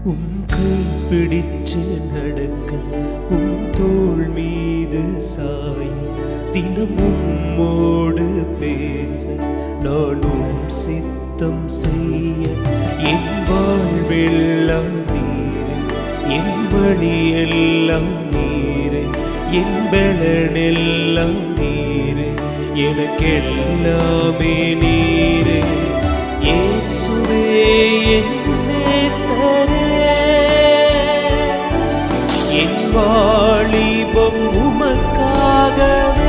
உன் கை பிடிச்சு நடக்க உன் தோள் மீது சாய தினம் உம்மோடு பேச நானும் சித்தம் செய்ய என் வாழ்வெல்லாம் நீரே என் வழியெல்லாம் நீரே என் பலனெல்லாம் நீரே எனக்கெல்லாமே நீரே இயேசுவே என் நேசரே என் வாலிபம் உமக்காகவே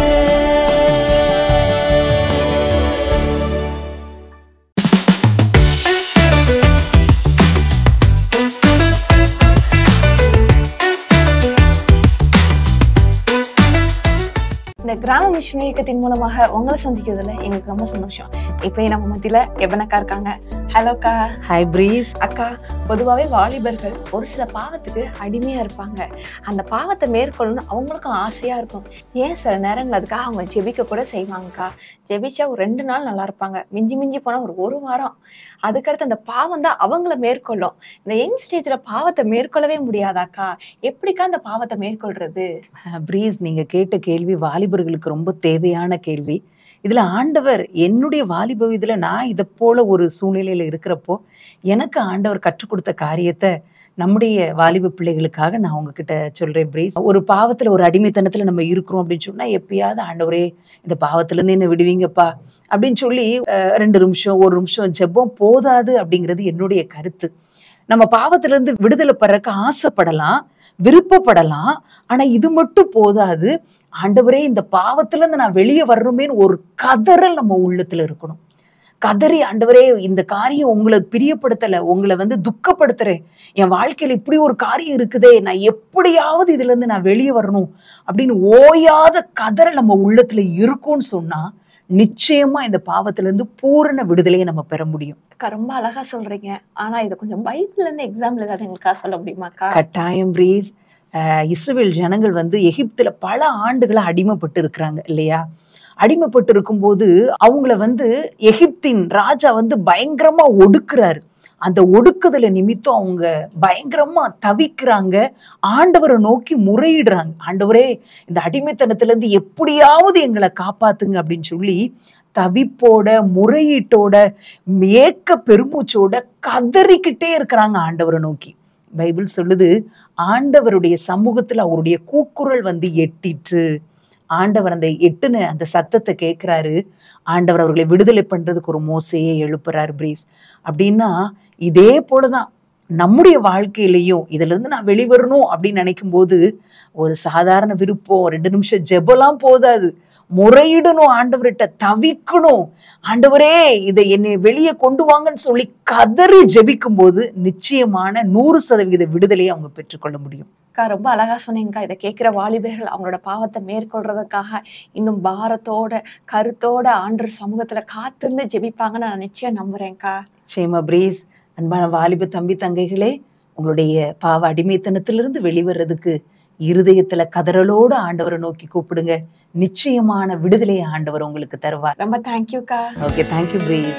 இந்த கிராம மிஷன் இயக்கத்தின் மூலமாக உங்களை சந்திக்கிறதுல எங்களுக்கு ரொம்ப சந்தோஷம் இப்போ நம்ம மத்தியில எவனக்கா இருக்காங்க ஹலோக்கா ஹாய் பிரீஸ் அக்கா பொதுவாகவே வாலிபர்கள் ஒரு சில பாவத்துக்கு அடிமையா இருப்பாங்க அந்த பாவத்தை மேற்கொள்ளணும் அவங்களுக்கும் ஆசையா இருக்கும் ஏன் சில நேரங்கள் அதுக்காக அவங்க ஜெபிக்க கூட செய்வாங்கக்கா ஜெபிச்சா ஒரு ரெண்டு நாள் நல்லா இருப்பாங்க மிஞ்சி மிஞ்சி போனா ஒரு ஒரு வாரம் அதுக்கடுத்து அந்த பாவம் தான் அவங்கள மேற்கொள்ளும் இந்த யங் ஸ்டேஜ்ல பாவத்தை மேற்கொள்ளவே முடியாதாக்கா எப்படிக்கா அந்த பாவத்தை மேற்கொள்றது பிரீஸ் நீங்க கேட்ட கேள்வி வாலிபர்களுக்கு ரொம்ப தேவையான கேள்வி இதுல ஆண்டவர் என்னுடைய வாலிப இதுல நான் இதை போல ஒரு சூழ்நிலையில இருக்கிறப்போ எனக்கு ஆண்டவர் கற்றுக் கொடுத்த காரியத்தை நம்முடைய வாலிப பிள்ளைகளுக்காக நான் உங்ககிட்ட சொல்றேன் பிரீஸ் ஒரு பாவத்துல ஒரு அடிமைத்தனத்துல நம்ம இருக்கிறோம் அப்படின்னு சொன்னா எப்பயாவது ஆண்டவரே இந்த பாவத்துல இருந்து என்ன விடுவீங்கப்பா அப்படின்னு சொல்லி அஹ், ரெண்டு நிமிஷம் ஒரு நிமிஷம் ஜெபம் போதாது அப்படிங்கிறது என்னுடைய கருத்து நம்ம பாவத்துல இருந்து விடுதலை பெறக்க ஆசைப்படலாம் விருப்பப்படலாம் ஆனா இது மட்டும் போதாது ஆண்டவரே இந்த பாவத்துல இருந்து நான் வெளியே வரணுமேன்னு ஒரு கதறல் நம்ம உள்ளத்துல இருக்கணும் கதறி ஆண்டவரே இந்த காரியம் உங்களை பிரியப்படுத்தல உங்களை வந்து துக்கப்படுத்துறேன் என் வாழ்க்கையில இப்படி ஒரு காரியம் இருக்குதே நான் எப்படியாவது இதுல இருந்து நான் வெளியே வரணும் அப்படின்னு ஓயாத கதறல் நம்ம உள்ளத்துல இருக்கும்னு சொன்னா நிச்சயமா இந்த பாவத்துல இருந்து பூரண விடுதலையை நம்ம பெற முடியும் அக்கா ரொம்ப அழகா சொல்றீங்க ஆனா இது கொஞ்சம் பைபிள்ல இருந்து எக்ஸாம்பிள் ஏதாவது எங்களுக்கா சொல்ல முடியுமாக்கா கட்டாயம் பிரீஸ் அஹ் இஸ்ரவேல் ஜனங்கள் வந்து எகிப்துல பல ஆண்டுகளா அடிமைப்பட்டு இருக்கிறாங்க இல்லையா அடிமைப்பட்டு இருக்கும்போது அவங்கள வந்து எகிப்தின் ராஜா வந்து பயங்கரமா ஒடுக்குறாரு அந்த ஒடுக்குதல நிமித்தம் அவங்க பயங்கரமா தவிக்கிறாங்க ஆண்டவரை நோக்கி முறையிடுறாங்க ஆண்டவரே இந்த அடிமைத்தனத்துல இருந்து எப்படியாவது எங்களை காப்பாத்துங்க அப்படின்னு சொல்லி தவிப்போட முறையீட்டோட ஏக்க பெருமூச்சோட கதறிக்கிட்டே இருக்கிறாங்க ஆண்டவரை நோக்கி பைபிள் சொல்லுது ஆண்டவருடைய சமூகத்துல அவருடைய கூக்குரல் வந்து எட்டிற்று ஆண்டவர் அந்த எட்டுன அந்த சத்தத்தை கேட்கிறாரு ஆண்டவர் அவர்களை விடுதலை பண்றதுக்கு ஒரு மோசையை எழுப்புறாரு பிரீஸ் அப்படின்னா இதே போலதான் நம்முடைய வாழ்க்கையிலையும் இதுல இருந்து நான் வெளிவரணும் அப்படின்னு நினைக்கும் போது ஒரு சாதாரண விருப்பம் ரெண்டு நிமிஷம் ஜெபலாம் போதாது முறையிடணும் ஆண்டவர்கிட்ட தவிக்கணும் ஆண்டவரே இதை என்னை வெளியே கொண்டு வாங்கன்னு சொல்லி கதறி ஜெபிக்கும் போது நிச்சயமான நூறு சதவீத விடுதலையை அவங்க பெற்றுக்கொள்ள முடியும் அக்கா ரொம்ப அழகா சொன்னீங்கக்கா இதை கேட்கிற வாலிபர்கள் அவங்களோட பாவத்தை மேற்கொள்றதுக்காக இன்னும் பாரத்தோட கருத்தோட ஆண்டர் சமூகத்துல காத்திருந்து ஜெபிப்பாங்கன்னு நான் நிச்சயம் நம்புறேன்க்கா சேமா பிரீஸ் அன்பான வாலிப தம்பி தங்கைகளே உங்களுடைய பாவ அடிமைத்தனத்திலிருந்து வெளிவர்றதுக்கு இருதயத்துல கதறலோட ஆண்டவரை நோக்கி கூப்பிடுங்க நிச்சயமான விடுதலையை ஆண்டவர் உங்களுக்கு தருவார் ரொம்ப தேங்க்யூக்கா okay thank you praise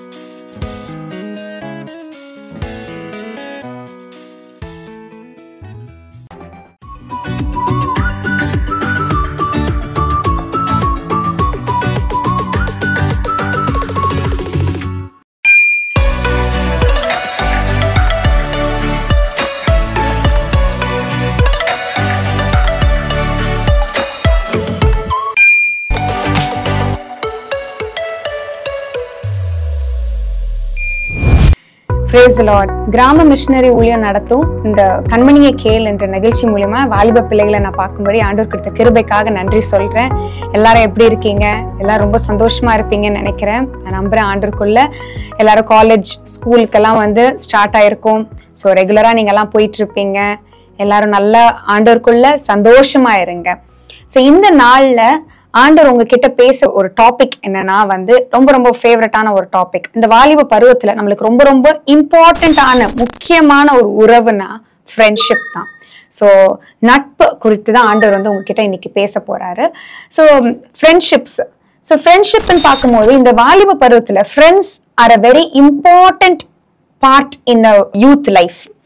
praise Lord கிராம மிஷனரி ஊழியம் நடத்தும் இந்த கண்மணியை கேள் என்ற நிகழ்ச்சி மூலியமா வாலிப பிள்ளைகளை நான் பார்க்கும்படி ஆண்டவர் கொடுத்த கிருபைக்காக நன்றி சொல்றேன் எல்லாரும் எப்படி இருக்கீங்க எல்லாரும் ரொம்ப சந்தோஷமா இருப்பீங்கன்னு நினைக்கிறேன் நான் நம்புறேன் ஆண்டருக்குள்ள எல்லாரும் காலேஜ் ஸ்கூலுக்கெல்லாம் வந்து ஸ்டார்ட் ஆயிருக்கும் ஸோ ரெகுலரா நீங்க எல்லாம் போயிட்டு இருப்பீங்க எல்லாரும் நல்லா ஆண்டவருக்குள்ள சந்தோஷமா இருங்க ஸோ இந்த நாள்ல ஆண்டவர் உங்ககிட்ட பேச ஒரு டாபிக் என்னன்னா வந்து ரொம்ப ரொம்ப ஃபேவரட்டான ஒரு டாபிக் இந்த வாலிப பருவத்துல நம்மளுக்கு ரொம்ப ரொம்ப இம்பார்ட்டண்ட்டான முக்கியமான ஒரு உறவுனா ஃப்ரெண்ட்ஷிப் தான் ஸோ நட்பு குறித்து தான் ஆண்டவர் வந்து உங்ககிட்ட இன்னைக்கு பேச போறாரு ஸோ ஃப்ரெண்ட்ஷிப்ஸ் ஸோ ஃப்ரெண்ட்ஷிப்னு பார்க்கும்போது இந்த வாலிப பருவத்துல friends are a very important part in youth life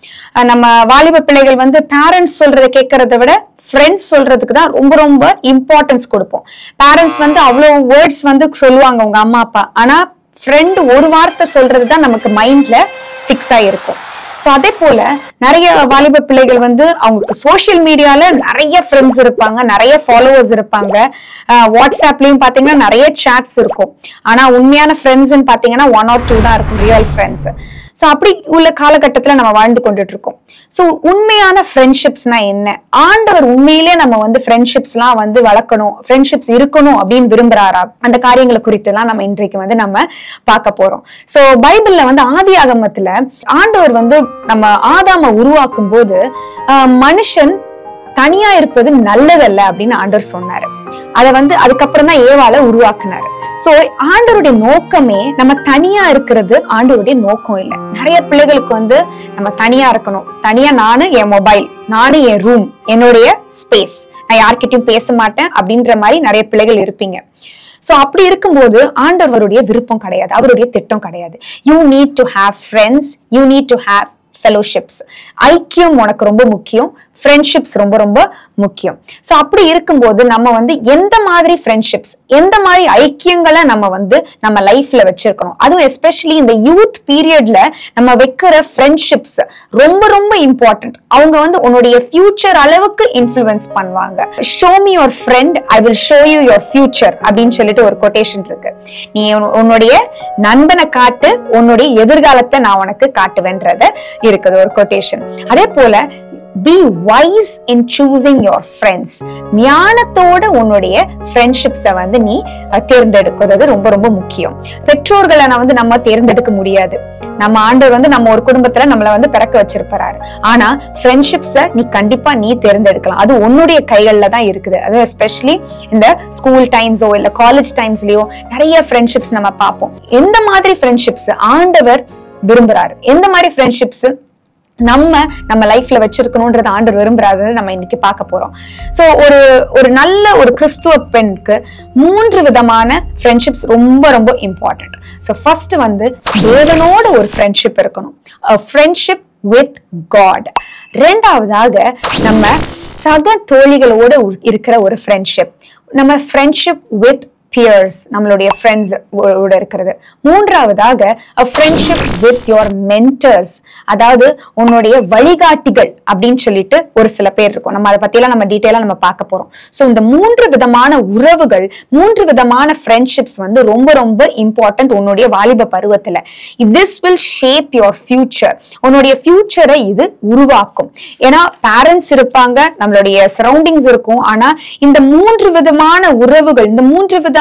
ah நம்ம வாலிப பிள்ளைகள் வந்து பேரண்ட்ஸ் சொல்றதை கேட்கறத விட ஃப்ரெண்ட்ஸ் சொல்றதுக்கு தான் ரொம்ப ரொம்ப இம்பார்ட்டன்ஸ் கொடுப்போம் பேரண்ட்ஸ் வந்து அவ்வளோ வேர்ட்ஸ் வந்து சொல்லுவாங்க உங்க அம்மா அப்பா ஆனா ஃப்ரெண்ட் ஒரு வார்த்தை சொல்றது தான் நமக்கு மைண்ட்ல ஃபிக்ஸ் ஆயிருக்கும் ஸோ அதே போல நிறைய வாலிப பிள்ளைகள் வந்து அவங்களுக்கு சோஷியல் மீடியால நிறைய ஃப்ரெண்ட்ஸ் இருப்பாங்க நிறைய ஃபாலோவர்ஸ் இருப்பாங்க அஹ் வாட்ஸ்அப்லயும் பாத்தீங்கன்னா நிறைய சாட்ஸ் இருக்கும் ஆனா உண்மையான ஃப்ரெண்ட்ஸ்னு பாத்தீங்கன்னா ஒன் ஆர் டூ தான் இருக்கும் ரியல் ஃப்ரெண்ட்ஸ் ஸோ அப்படி உள்ள காலகட்டத்துல நம்ம வாழ்ந்து கொண்டுட்டு இருக்கோம் ஸோ உண்மையான ஃப்ரெண்ட்ஷிப்ஸ்னா என்ன ஆண்டவர் உண்மையிலே நம்ம வந்து ஃப்ரெண்ட்ஷிப்ஸ்லாம் வந்து வளர்க்கணும் ஃப்ரெண்ட்ஷிப்ஸ் இருக்கணும் அப்படின்னு விரும்புறாரா அந்த காரியங்களை குறித்து எல்லாம் நம்ம இன்றைக்கு வந்து நம்ம பார்க்க போறோம் ஸோ பைபிள்ல வந்து ஆதி ஆகமத்துல ஆண்டவர் வந்து நம்ம ஆதாம உருவாக்கும் போது ஆஹ், மனுஷன் தனியா இருப்பது நல்லதல்ல அப்படின்னு ஆண்டவர் சொன்னாரு அத வந்து அதுக்கப்புறம் தான் ஏவால உருவாக்குனாரு சோ ஆண்டவருடைய நோக்கமே நம்ம தனியா இருக்கிறது ஆண்டவருடைய நோக்கம் இல்லை நிறைய பிள்ளைகளுக்கு வந்து நம்ம தனியா இருக்கணும் தனியா நானு என் மொபைல் நானு என் ரூம் என்னுடைய ஸ்பேஸ் நான் யார்கிட்டயும் பேச மாட்டேன் அப்படின்ற மாதிரி நிறைய பிள்ளைகள் இருப்பீங்க சோ அப்படி இருக்கும்போது ஆண்டவருடைய விருப்பம் கிடையாது அவருடைய திட்டம் கிடையாது you need to have friends you need to have fellowships ஐக்கியம் உனக்கு ரொம்ப முக்கியம் ஃப்ரெண்ட்ஷிப்ஸ் ரொம்ப ரொம்ப முக்கியம் ஸோ அப்படி இருக்கும்போது நம்ம வந்து எந்த மாதிரி ஃப்ரெண்ட்ஷிப்ஸ் எந்த மாதிரி ஐக்கியங்களை நம்ம வந்து நம்ம லைஃப்ல வச்சிருக்கணும் அதுவும் எஸ்பெஷலி இந்த யூத் பீரியட்ல நம்ம வைக்கிற ஃப்ரெண்ட்ஷிப்ஸ் ரொம்ப ரொம்ப இம்பார்ட்டன்ட் அவங்க வந்து உன்னுடைய ஃபியூச்சர் அளவுக்கு இன்ஃப்ளூயன்ஸ் பண்ணுவாங்க show me your friend I will show you your future அப்படின்னு சொல்லிட்டு ஒரு கொட்டேஷன் இருக்கு நீ உன்- உன்னுடைய நண்பனை காட்டு உன்னுடைய எதிர்காலத்தை நான் உனக்கு காட்டுவேன்றத இருக்குது ஒரு கொட்டேஷன் அதே போல be wise in choosing your friends ஞானத்தோட உன்னுடைய ஃப்ரெண்ட்ஷிப்ஸை வந்து நீ அஹ், தேர்ந்தெடுக்கிறது ரொம்ப ரொம்ப முக்கியம் பெற்றோர்களை நான் வந்து நம்ம தேர்ந்தெடுக்க முடியாது நம்ம ஆண்டவர் வந்து நம்ம ஒரு குடும்பத்துல நம்மள வந்து பிறக்க வச்சிருப்பாரு ஆனா ஃப்ரெண்ட்ஷிப்ஸை நீ கண்டிப்பா நீ தேர்ந்தெடுக்கலாம் அது உன்னுடைய கைகள்ல தான் இருக்குது அது எஸ்பெஷலி இந்த ஸ்கூல் டைம்ஸோ இல்ல காலேஜ் டைம்ஸ்லயோ நிறைய ஃப்ரெண்ட்ஷிப்ஸ் நம்ம பார்ப்போம் எந்த மாதிரி ஃப்ரெண்ட்ஷிப்ஸ் ஆண்டவர் விரும்புறாரு எந்த மாதிரி ஃப்ரெண்ட்ஷிப்ஸ் நம்ம நம்ம லைஃப்ல வச்சிருக்கணும்ன்றது ஆண்டவர் விரும்புறாரு நம்ம இன்னைக்கு பார்க்க போறோம் சோ ஒரு ஒரு நல்ல ஒரு கிறிஸ்துவ பெண்ணுக்கு மூன்று விதமான ஃப்ரெண்ட்ஷிப்ஸ் ரொம்ப ரொம்ப இம்பார்ட்டன்ட் ஸோ ஃபர்ஸ்ட் வந்து தேவனோட ஒரு ஃப்ரெண்ட்ஷிப் இருக்கணும் ஃப்ரெண்ட்ஷிப் வித் காட் ரெண்டாவதாக நம்ம சக தோழிகளோட உ- இருக்கிற ஒரு ஃப்ரெண்ட்ஷிப் நம்ம ஃப்ரெண்ட்ஷிப் வித் பியர்ஸ் நம்மளுடைய ஃப்ரெண்ட்ஸ் ஓட இருக்கிறது மூன்றாவதாக ஃப்ரெண்ட்ஷிப் வித் யுவர் மென்டர்ஸ் அதாவது உன்னுடைய வழிகாட்டிகள் அப்படின்னு சொல்லிட்டு ஒரு சில பேர் இருக்கும் நம்ம அதை பத்தியெல்லாம் நம்ம டீட்டெயிலாக நம்ம பார்க்க போறோம் ஸோ இந்த மூன்று விதமான உறவுகள் மூன்று விதமான ஃப்ரெண்ட்ஷிப்ஸ் வந்து ரொம்ப ரொம்ப இம்பார்ட்டன்ட் உன்னுடைய வாலிப பருவத்துல this will shape your future உன்னுடைய ஃபியூச்சரை இது உருவாக்கும் ஏன்னா பேரண்ட்ஸ் இருப்பாங்க நம்மளுடைய சரௌண்டிங்ஸ் இருக்கும் ஆனா இந்த மூன்று விதமான உறவுகள் இந்த மூன்று விதமான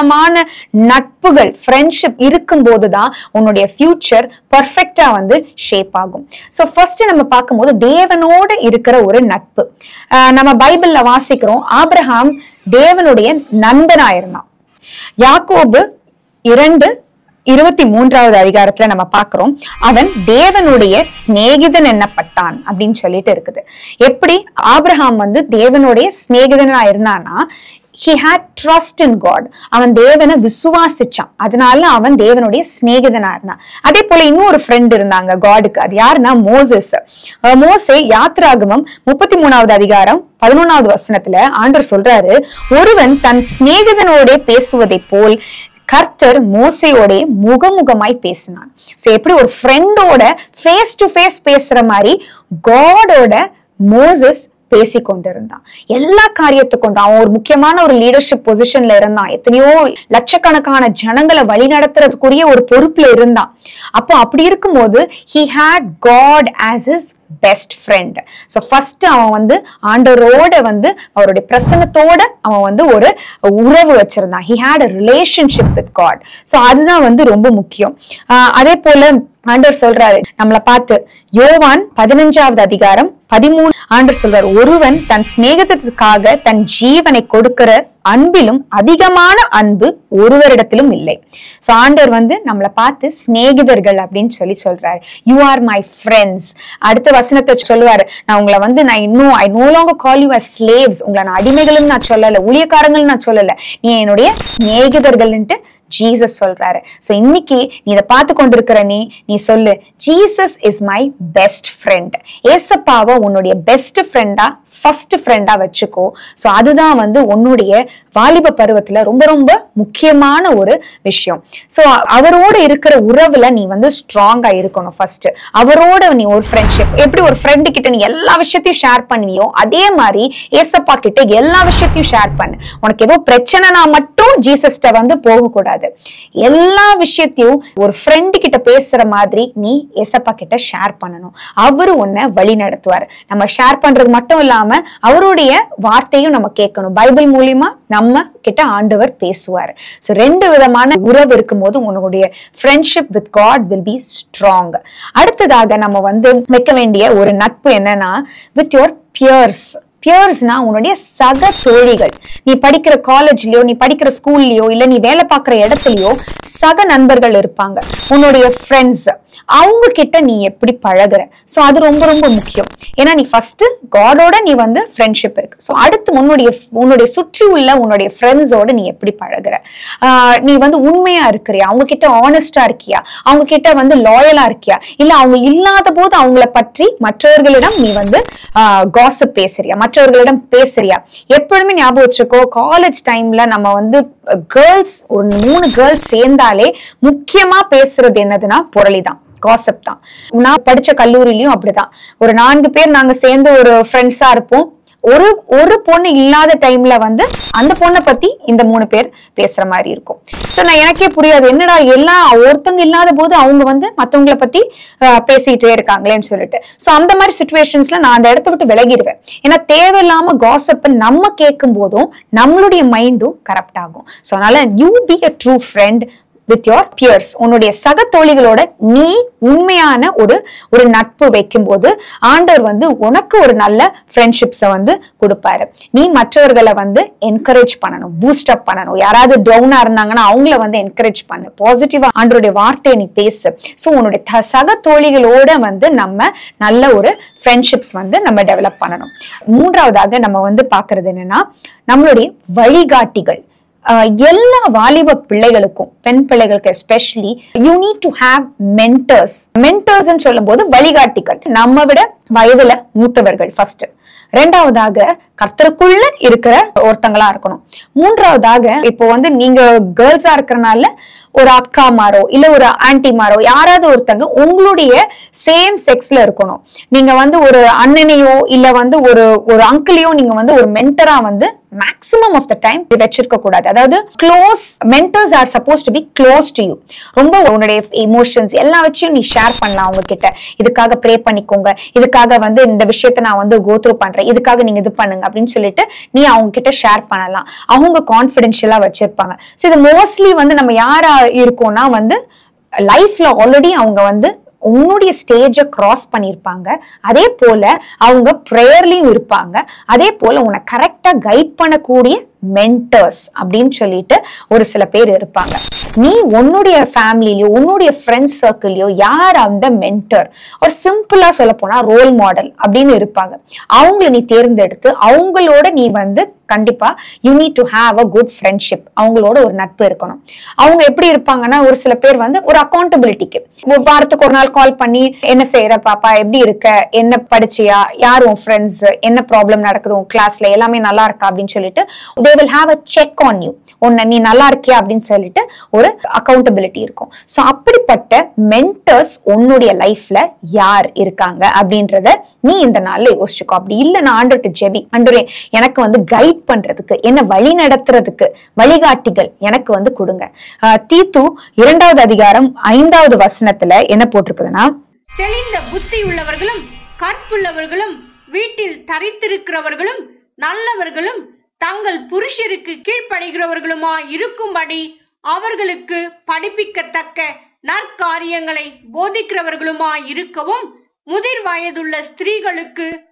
நட்புகள் ஃப்ரெண்ட்ஷிப் இருக்கும் போதுதான் உன்னுடைய ஃபியூச்சர் பர்ஃபெக்டா வந்து ஷேப் ஆகும் ஸோ ஃபர்ஸ்ட் நம்ம பார்க்கும்போது தேவனோட இருக்கிற ஒரு நட்பு ஆஹ் நம்ம பைபிள்ல வாசிக்கிறோம் ஆபிரகாம் தேவனுடைய நண்பனா இருந்தான் யாக்கோபு இரண்டு இருபத்தி மூன்றாவது அதிகாரத்துல நம்ம பார்க்கிறோம் அவன் தேவனுடைய சிநேகிதன் என்னப்பட்டான் அப்படின்னு சொல்லிட்டு இருக்குது எப்படி ஆபிரகாம் வந்து தேவனுடைய சிநேகிதனா இருந்தானா he had trust in God அவன் தேவனை விசுவாசிச்சான் அதனால அவன் தேவனுடைய சிநேகிதனா இருந்தான் அதே போல இன்னொரு ஃப்ரெண்ட் இருந்தாங்க காடுக்கு அது யாருன்னா மோசஸ் அஹ் மோசே யாத்ராகமம் முப்பத்தி மூணாவது அதிகாரம் பதினொன்னாவது வசனத்துல ஆண்டவர் சொல்றாரு ஒருவன் தன் சிநேகிதனோட பேசுவதைப் போல் கர்த்தர் மோசையோட முகமுகமாய் பேசினான் சோ எப்படி ஒரு ஃப்ரெண்டோட ஃபேஸ் டு ஃபேஸ் பேசுற மாதிரி காடோட மோசஸ் பேசி கொண்டிருந்தான் எல்லா காரியத்தை கொண்டு அவன் ஒரு முக்கியமான ஒரு லீடர்ஷிப் பொசிஷன்ல இருந்தான் எத்தனையோ லட்சக்கணக்கான ஜனங்களை வழி நடத்துறதுக்குரிய ஒரு பொறுப்புல இருந்தான் அப்போ அப்படி இருக்கும்போது he had God as his best friend so first அவன் வந்து ஆண்டவரோட வந்து அவருடைய பிரசன்னத்தோட அவன் வந்து ஒரு உறவு வச்சிருந்தான் he had a relationship with God so அதுதான் வந்து ரொம்ப முக்கியம் ஆஹ் அதே போல ஆண்டவர் சொல்றாரு நம்மளை பார்த்து யோவான் பதினஞ்சாவது அதிகாரம் பதிமூணு ஆண்டு சொல்றார் ஒருவன் தன் சிநேகத்திற்காக தன் ஜீவனை கொடுக்கிற அன்பிலும் அதிகமான அன்பு ஒருவரிடத்திலும் இல்லை சோ ஆண்டவர் வந்து நம்மளை பார்த்து சிநேகிதர்கள் அப்படின்னு சொல்லி சொல்றாரு யூ ஆர் மை ஃப்ரெண்ட்ஸ் அடுத்த வசனத்தை சொல்லுவாரு நான் உங்களை வந்து நான் இன்னும் I no longer call you slaves உங்களை நான் அடிமைகளும் நான் சொல்லல ஊழியக்காரங்களும் நான் சொல்லல நீ என்னுடைய சிநேகிதர்கள்ன்ட்டு ஜீசஸ் சொல்றாரு சோ இன்னைக்கு நீ இதை பார்த்து கொண்டிருக்கிற நீ நீ சொல்லு Jesus is my best friend ஏசப்பாவை உன்னுடைய பெஸ்ட் ஃப்ரெண்டா ஃபர்ஸ்ட் ஃப்ரெண்டா வச்சுக்கோ சோ அதுதான் வந்து உன்னுடைய வாலிப பருவத்துல ரொம்ப ரொம்ப முக்கியமான ஒரு விஷயம் சோ அவரோட இருக்கிற உறவுல நீ வந்து ஸ்ட்ராங்கா இருக்கணும் ஃபர்ஸ்ட் அவரோட நீ ஒரு ஃப்ரெண்ட்ஷிப் எப்படி ஒரு ஃப்ரெண்டு கிட்ட நீ எல்லா விஷயத்தையும் ஷேர் பண்ணுவியோ அதே மாதிரி ஏசப்பா கிட்ட எல்லா விஷயத்தையும் ஷேர் பண்ணு உனக்கு ஏதோ பிரச்சனைனா மட்டும் ஜீசஸ்ட வந்து போகக்கூடாது எல்லா விஷயத்தையும் ஒரு ஃப்ரெண்டு கிட்ட பேசுற மாதிரி நீ ஏசப்பா கிட்ட ஷேர் பண்ணணும் அவரு உன்னை வழி நடத்துவார் நம்ம ஷேர் பண்றது மட்டும் இல்லாம அவருடைய வார்த்தையும் நம்ம கேட்கணும் பைபிள் மூலியமா நம்ம கிட்ட ஆண்டவர் பேசுவார் ஸோ ரெண்டு விதமான உறவு இருக்கும்போது உன்னுடைய friendship with God will be strong அடுத்ததாக நம்ம வந்து வைக்க வேண்டிய ஒரு நட்பு என்னன்னா வித் யுவர் பியர்ஸ் பியர்ஸ்னா உன்னுடைய சக தோழிகள் நீ படிக்கிற காலேஜ்லயோ நீ படிக்கிற ஸ்கூல்லயோ இல்ல நீ வேலை பார்க்குற இடத்துலயோ சக நண்பர்கள் இருப்பாங்க உன்னுடைய ஃப்ரெண்ட்ஸ் அவங்க கிட்ட நீ எப்படி பழகுற சோ அது ரொம்ப ரொம்ப முக்கியம் ஏன்னா நீ ஃபர்ஸ்ட் காடோட நீ வந்து ஃப்ரெண்ட்ஷிப் இருக்கு ஸோ அடுத்து உன்னுடைய உன்னுடைய சுற்றி உள்ள உன்னுடைய ஃப்ரெண்ட்ஸோட நீ எப்படி பழகுற ஆஹ் நீ வந்து உண்மையா இருக்கிறியா அவங்க கிட்ட ஆனஸ்டா இருக்கியா அவங்க கிட்ட வந்து லாயலா இருக்கியா இல்ல அவங்க இல்லாத போது அவங்கள பற்றி மற்றவர்களிடம் நீ வந்து காசப் பேசுறியா மற்றவர்களிடம் பேசுறியா எப்பொழுதுமே ஞாபகம் வச்சுக்கோ காலேஜ் டைம்ல நம்ம வந்து கேர்ள்ஸ் ஒரு மூணு கேர்ள்ஸ் சேர்ந்தாலே முக்கியமா பேசுறது என்னதுன்னா புரளி தான் காசப் தான் நான் படிச்ச கல்லூரியிலயும் அப்படிதான் ஒரு நான்கு பேர் நாங்க சேர்ந்து ஒரு ஃப்ரெண்ட்ஸா இருப்போம் ஒரு ஒரு பொண்ணு இல்லாத டைம்ல வந்து அந்த பொண்ணை பத்தி இந்த மூணு பேர் பேசுற மாதிரி இருக்கும் சோ நான் எனக்கே புரியாது என்னடா எல்லாம் ஒருத்தங்க இல்லாத போது அவங்க வந்து மத்தவங்கள பத்தி ஆஹ், பேசிட்டே இருக்காங்களேன்னு சொல்லிட்டு சோ அந்த மாதிரி சுச்சுவேஷன்ஸ்ல நான் அந்த இடத்த விட்டு விலகிடுவேன் ஏன்னா தேவையில்லாம காசப்ப நம்ம கேட்கும் போதும் நம்மளுடைய மைண்டும் கரெக்ட் ஆகும் சோ அதனால you be a true friend with your peers உன்னுடைய சக தோழிகளோட நீ உண்மையான ஒரு ஒரு நட்பு வைக்கும்போது ஆண்டவர் வந்து உனக்கு ஒரு நல்ல ஃப்ரெண்ட்ஷிப்ஸை வந்து கொடுப்பாரு நீ மற்றவர்களை வந்து என்கரேஜ் பண்ணணும் பூஸ்ட் அப் பண்ணணும் யாராவது டவுனா இருந்தாங்கன்னா அவங்கள வந்து என்கரேஜ் பண்ணு பாசிட்டிவா ஆண்டருடைய வார்த்தையை நீ பேசு ஸோ உன்னுடைய த- சக தோழிகளோட வந்து நம்ம நல்ல ஒரு ஃப்ரெண்ட்ஷிப்ஸ் வந்து நம்ம டெவலப் பண்ணணும் மூன்றாவதாக நம்ம வந்து பார்க்கிறது என்னன்னா நம்மளுடைய வழிகாட்டிகள் ஆஹ் எல்லா வாலிப பிள்ளைகளுக்கும் பெண் பிள்ளைகளுக்கு especially you need to have mentors mentors சொல்லும் போது வழிகாட்டிகள் நம்ம விட வயதுல மூத்தவர்கள் ஃபர்ஸ்ட் ரெண்டாவதாக கர்த்தருக்குள்ள இருக்கிற ஒருத்தங்களா இருக்கணும் மூன்றாவதாக இப்போ வந்து நீங்க கேர்ள்ஸா இருக்கிறனால ஒரு அக்கா மாரோ இல்ல ஒரு ஆன்டி மாரோ யாராவது ஒருத்தங்க உங்களுடைய சேம் செக்ஸ்ல இருக்கணும் நீங்க வந்து ஒரு அண்ணனையோ இல்ல வந்து ஒரு ஒரு அங்கிளையோ நீங்க வந்து ஒரு மென்டரா வந்து மேக்ஸிமம் ஆஃப் த டைம் வச்சிருக்க கூடாது அதாவது close mentors are suppose to be close to you ரொம்ப உன்னுடைய இமோஷன்ஸ் எல்லா வச்சும் நீ ஷேர் பண்ணலாம் அவங்க கிட்ட இதுக்காக ப்ரே பண்ணிக்கோங்க இதுக்காக வந்து இந்த விஷயத்த நான் வந்து கோத்ரூ பண்றேன் இதுக்காக நீங்க இது பண்ணுங்க அப்படின்னு சொல்லிட்டு நீ அவங்க கிட்ட ஷேர் பண்ணலாம் அவங்க கான்ஃபிடென்ஷியலா வச்சிருப்பாங்க ஸோ இது மோஸ்ட்லி வந்து நம்ம யாரா இருக்கோம்னா வந்து லைஃப்ல ஆல்ரெடி அவங்க வந்து உன்னுடைய ஸ்டேஜை கிராஸ் பண்ணியிருப்பாங்க அதே போல அவங்க ப்ரேயர்லயும் இருப்பாங்க அதே போல உன்னை கரெக்டா கைட் பண்ணக்கூடிய மென்டர்ஸ் அப்படின்னு சொல்லிட்டு ஒரு சில பேர் இருப்பாங்க நீ உன்னுடைய ஃபேமிலிலயோ உன்னுடைய ஃப்ரெண்ட்ஸ் சர்க்கிள்லயோ யார் அந்த மென்டர் ஒரு சிம்பிளா சொல்ல போனா ரோல் மாடல் அப்படின்னு இருப்பாங்க அவங்கள நீ தேர்ந்தெடுத்து அவங்களோட நீ வந்து கண்டிப்பா you need to have a good friendship அவங்களோட ஒரு நட்பு இருக்கணும் அவங்க எப்படி இருப்பாங்கன்னா ஒரு சில பேர் வந்து ஒரு அக்கௌண்டபிலிட்டிக்கு வாரத்துக்கு ஒரு நாள் கால் பண்ணி என்ன செய்யற பாப்பா எப்படி இருக்க என்ன படிச்சியா யார் உன் ஃப்ரெண்ட்ஸ் என்ன ப்ராப்ளம் நடக்குது உன் கிளாஸ்ல எல்லாமே நல்லா இருக்கா அப்படின்னு சொல்லிட்டு they will have a check on you உன்னை நீ நல்லா இருக்கியா அப்படின்னு சொல்லிட்டு ஒரு அக்கௌண்டபிலிட்டி இருக்கும் ஸோ அப்படிப்பட்ட மென்டர்ஸ் உன்னுடைய லைஃப்ல யார் இருக்காங்க அப்படின்றத நீ இந்த நாள்ல யோசிச்சுக்கோ அப்படி இல்லை நான் ஆண்டோட்டு ஜெபி ஆண்டோரே எனக்கு வந்து கைட் பண்றதுக்கு என்ன வழி நடத்துறதுக்கு வழிகாட்டிகள் எனக்கு வந்து கொடுங்க ஆஹ் தீத்து இரண்டாவது அதிகாரம் ஐந்தாவது வசனத்துல என்ன போட்டிருக்குதுன்னா தெளிந்த புத்தியுள்ளவர்களும் கற்புள்ளவர்களும் வீட்டில் தரித்திருக்கிறவர்களும் நல்லவர்களும் தங்கள் புருஷருக்கு கீழ்ப்படுகிறவர்களுமா இருக்கும்படி அவர்களுக்கு படிப்பிக்கத்தக்க நற்காரியங்களை போதிக்கிறவர்களுமா இருக்கவும் முதிர் வயதுள்ள ஸ்திரீகளுக்கு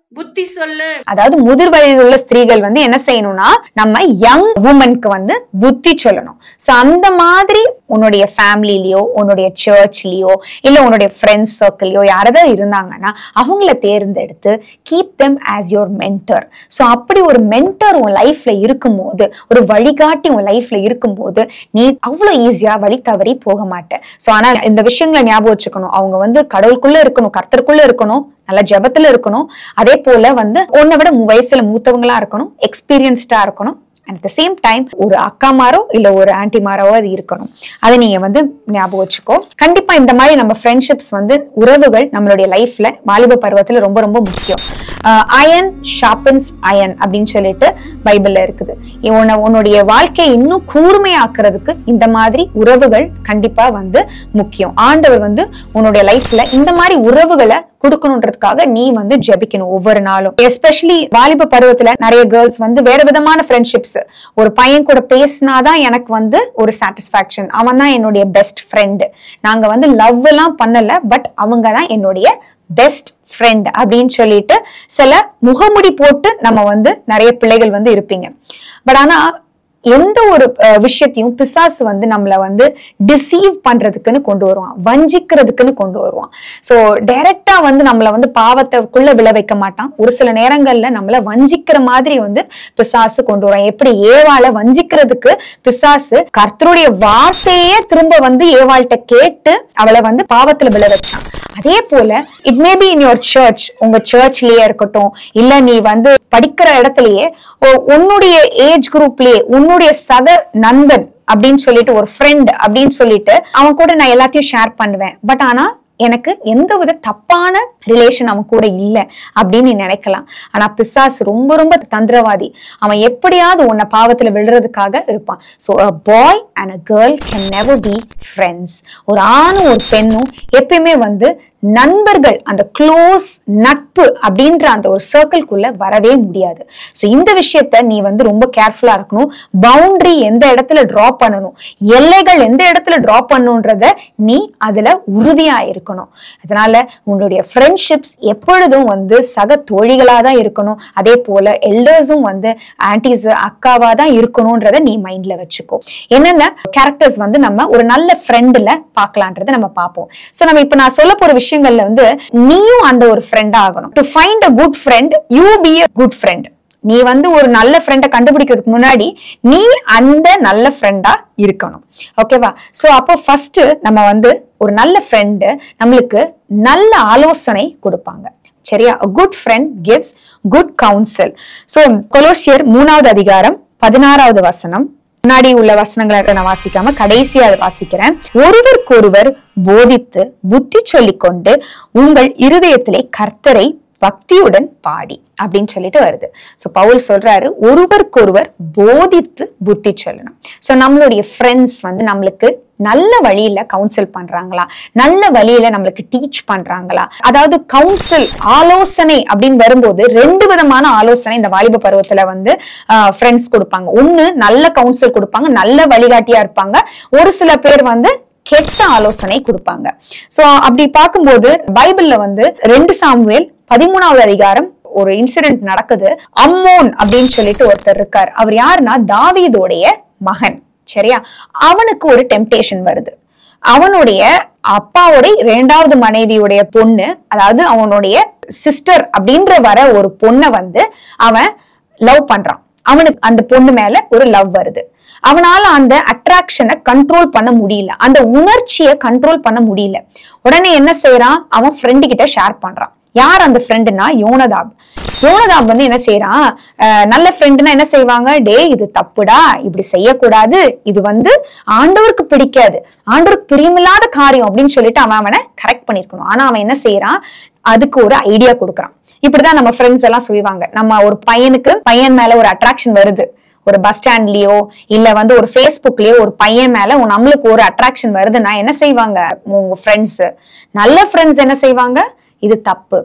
புத்தி சொல்லு அதாவது முதிர் வயதில் உள்ள ஸ்திரீகள் வந்து என்ன செய்யணும்னா நம்ம யங் உமனுக்கு வந்து புத்தி சொல்லணும் சோ அந்த மாதிரி உன்னுடைய ஃபேமிலிலயோ உன்னுடைய சர்ச்லயோ இல்ல உன்னுடைய ஃப்ரெண்ட்ஸ் சர்க்கிள்லயோ யாராவது இருந்தாங்கன்னா அவங்கள தேர்ந்தெடுத்து keep them as your mentor so அப்படி ஒரு மென்டர் உன் லைஃப்ல இருக்கும்போது ஒரு வழிகாட்டி உன் லைஃப்ல இருக்கும்போது நீ அவ்வளவு ஈஸியா வழி தவறி போக மாட்ட சோ ஆனா இந்த விஷயங்களை ஞாபகம் வச்சுக்கணும் அவங்க வந்து கடவுளுக்குள்ள இருக்கணும் கர்த்தருக்குள்ள இருக்கணும் நல்ல ஜெபத்துல இருக்கணும் அதே போல வந்து உன்னை விட மூ- வயசுல மூத்தவங்களா இருக்கணும் எக்ஸ்பீரியன்ஸ்டா இருக்கணும் அட் த சேம் டைம் ஒரு அக்காமாரோ இல்ல ஒரு ஆன்டிமாரோ அது இருக்கணும் அதை நீங்க வந்து ஞாபகம் வச்சுக்கோ கண்டிப்பா இந்த மாதிரி நம்ம ஃப்ரெண்ட்ஷிப்ஸ் வந்து உறவுகள் நம்மளுடைய லைஃப்ல வாலிப பருவத்துல ரொம்ப ரொம்ப முக்கியம் அயன் ஷார்பன்ஸ் அயன் அப்படின்னு சொல்லிட்டு பைபிள்ல இருக்குது இ- உன்னை உன்னுடைய வாழ்க்கையை இன்னும் கூர்மையாக்குறதுக்கு இந்த மாதிரி உறவுகள் கண்டிப்பா வந்து முக்கியம் ஆண்டவர் வந்து உன்னுடைய லைஃப்ல இந்த மாதிரி உறவுகளை கொடுக்கணுன்றதுக்காக நீ வந்து ஜெபிக்கணும் ஒவ்வொரு நாளும் எஸ்பெஷலி வாலிப பருவத்துல நிறைய கேர்ள்ஸ் வந்து வேற விதமான ஃப்ரெண்ட்ஷிப்ஸ் ஒரு பையன் கூட பேசினாதான் எனக்கு வந்து ஒரு சாட்டிஸ்பாக்சன் அவன் தான் என்னுடைய பெஸ்ட் ஃப்ரெண்டு நாங்க வந்து லவ் எல்லாம் பண்ணல பட் அவங்க தான் என்னுடைய பெஸ்ட் ஃப்ரெண்ட் அப்படின்னு சொல்லிட்டு சில முகமுடி போட்டு நம்ம வந்து நிறைய பிள்ளைகள் வந்து இருப்பீங்க பட் ஆனா எந்த ஒரு அஹ், விஷயத்தையும் பிசாசு வந்து நம்மள வந்து டிசீவ் பண்றதுக்குன்னு கொண்டு வருவான் வஞ்சிக்கிறதுக்குன்னு கொண்டு வருவான் சோ டைரக்டா வந்து நம்மள வந்து பாவத்தைக்குள்ள விழ வைக்க மாட்டான் ஒரு சில நேரங்கள்ல நம்மள வஞ்சிக்கிற மாதிரி வந்து பிசாசு கொண்டு வருவான் எப்படி ஏவாளை வஞ்சிக்கிறதுக்கு பிசாசு கர்த்தருடைய வார்த்தையே திரும்ப வந்து ஏவாள்கிட்ட கேட்டு அவளை வந்து பாவத்துல விழ வச்சான் அதே போல it may be in your church உங்க சர்ச்லயே இருக்கட்டும் இல்ல நீ வந்து படிக்கிற இடத்துலயே உ- உன்னுடைய ஏஜ் குரூப்லயே உன்னுடைய சக நண்பன் அப்படின்னு சொல்லிட்டு ஒரு ஃப்ரெண்ட் அப்படின்னு சொல்லிட்டு அவன் கூட நான் எல்லாத்தையும் ஷேர் பண்ணுவேன் பட் ஆனா எனக்கு எந்த வித தப்பான ரிலேஷன் அவன் கூட இல்ல அப்படின்னு நீ நினைக்கலாம் ஆனா பிசாசு ரொம்ப ரொம்ப தந்திரவாதி அவன் எப்படியாவது உன்னை பாவத்துல விழுறதுக்காக இருப்பான் so a boy and a girl can never be friends ஒரு ஆணும் ஒரு பெண்ணும் எப்பயுமே வந்து நண்பர்கள் அந்த க்ளோஸ் நட்பு அப்படின்ற அந்த ஒரு சர்க்கிள்குள்ள வரவே முடியாது ஸோ இந்த விஷயத்த நீ வந்து ரொம்ப கேர்ஃபுல்லா இருக்கணும் பவுண்டரி எந்த இடத்துல டிரா பண்ணணும் எல்லைகள் எந்த இடத்துல டிரா பண்ணணுன்றத நீ அதுல உறுதியா இருக்கணும் அதனால உன்னுடைய ஃப்ரெண்ட்ஷிப்ஸ் எப்பொழுதும் வந்து சக தோழிகளா தான் இருக்கணும் அதே போல எல்டர்ஸும் வந்து ஆன்டிஸ் அக்காவா தான் இருக்கணும்ன்றத நீ மைண்ட்ல வச்சுக்கோ என்னென்ன கேரக்டர்ஸ் வந்து நம்ம ஒரு நல்ல ஃப்ரெண்டுல பார்க்கலான்றதை நம்ம பார்ப்போம் சோ நம்ம இப்ப நான் சொல்ல போற விஷயங்கள்ல வந்து நீயும் அந்த ஒரு ஃப்ரெண்டா ஆகணும் to find a good friend you be a good friend நீ வந்து ஒரு நல்ல ஃப்ரெண்டை கண்டுபிடிக்கிறதுக்கு முன்னாடி நீ அந்த நல்ல ஃப்ரெண்டா இருக்கணும் ஓகேவா சோ அப்போ ஃபர்ஸ்ட் நம்ம வந்து ஒரு நல்ல ஃப்ரெண்டு நம்மளுக்கு நல்ல ஆலோசனை கொடுப்பாங்க சரியா good friend gives good counsel so கொலோசியர் மூணாவது அதிகாரம் பதினாறாவது வசனம் முன்னாடி உள்ள வசனங்களை நான் வாசிக்காம கடைசியா அதை வாசிக்கிறேன் ஒருவருக்கொருவர் போதித்து புத்தி சொல்லிக்கொண்டு உங்கள் இருதயத்திலே கர்த்தரை பக்தியுடன் பாடி அப்படின்னு சொல்லிட்டு வருது சோ பவுல் சொல்றாரு ஒருவருக்கொருவர் போதித்து புத்தி சொல்லணும் சோ நம்மளுடைய ஃப்ரெண்ட்ஸ் வந்து நம்மளுக்கு நல்ல வழியில கவுன்சில் பண்றாங்களா நல்ல வழியில நம்மளுக்கு டீச் பண்றாங்களா அதாவது கவுன்சில் ஆலோசனை அப்படின்னு வரும்போது ரெண்டு விதமான ஆலோசனை இந்த வாலிப பருவத்துல வந்து ஃப்ரெண்ட்ஸ் கொடுப்பாங்க ஒண்ணு நல்ல கவுன்சில் கொடுப்பாங்க நல்ல வழிகாட்டியா இருப்பாங்க ஒரு சில பேர் வந்து கெட்ட ஆலோசனை கொடுப்பாங்க சோ அப்படி பார்க்கும்போது பைபிள்ல வந்து ரெண்டு சாமுவேல் பதிமூணாவது அதிகாரம் ஒரு இன்சிடென்ட் நடக்குது அம்மோன் அப்படின்னு சொல்லிட்டு ஒருத்தர் இருக்கார் அவர் யாருன்னா தாவீதோடைய மகன் சரியா அவனுக்கு ஒரு டெம்டேஷன் வருது அவனுடைய அப்பாவுடைய இரண்டாவது மனைவியுடைய பொண்ணு அதாவது அவனுடைய சிஸ்டர் அப்படின்ற வர ஒரு பொண்ணை வந்து அவன் லவ் பண்றான் அவனுக்கு அந்த பொண்ணு மேல ஒரு லவ் வருது அவனால அந்த அட்ராக்ஷனை கண்ட்ரோல் பண்ண முடியல அந்த உணர்ச்சியை கண்ட்ரோல் பண்ண முடியல உடனே என்ன செய்யறான் அவன் ஃப்ரெண்டு கிட்ட ஷேர் பண்றான் யார் அந்த ஃப்ரெண்டுனா யோனதாப் யோனதாப் வந்து என்ன செய்யறான் அஹ் நல்ல ஃப்ரெண்டுனா என்ன செய்வாங்க டே இது தப்புடா இப்படி செய்யக்கூடாது இது வந்து ஆண்டவருக்கு பிடிக்காது ஆண்டவருக்கு பிரியமில்லாத காரியம் அப்படின்னு சொல்லிட்டு அவன் அவனை கரெக்ட் பண்ணிருக்கணும் ஆனா அவன் என்ன செய்யறான் அதுக்கு ஒரு ஐடியா கொடுக்குறான் இப்படிதான் நம்ம ஃப்ரெண்ட்ஸ் எல்லாம் சொல்லுவாங்க நம்ம ஒரு பையனுக்கு பையன் மேல ஒரு அட்ராக்ஷன் வருது ஒரு பஸ் ஸ்டாண்ட்லயோ இல்ல வந்து ஒரு ஃபேஸ்புக்லயோ ஒரு பையன் மேல உன் நம்மளுக்கு ஒரு அட்ராக்ஷன் வருதுன்னா என்ன செய்வாங்க உங்க ஃப்ரெண்ட்ஸ் நல்ல ஃப்ரெண்ட்ஸ் என்ன செய்வாங்க இது தப்பு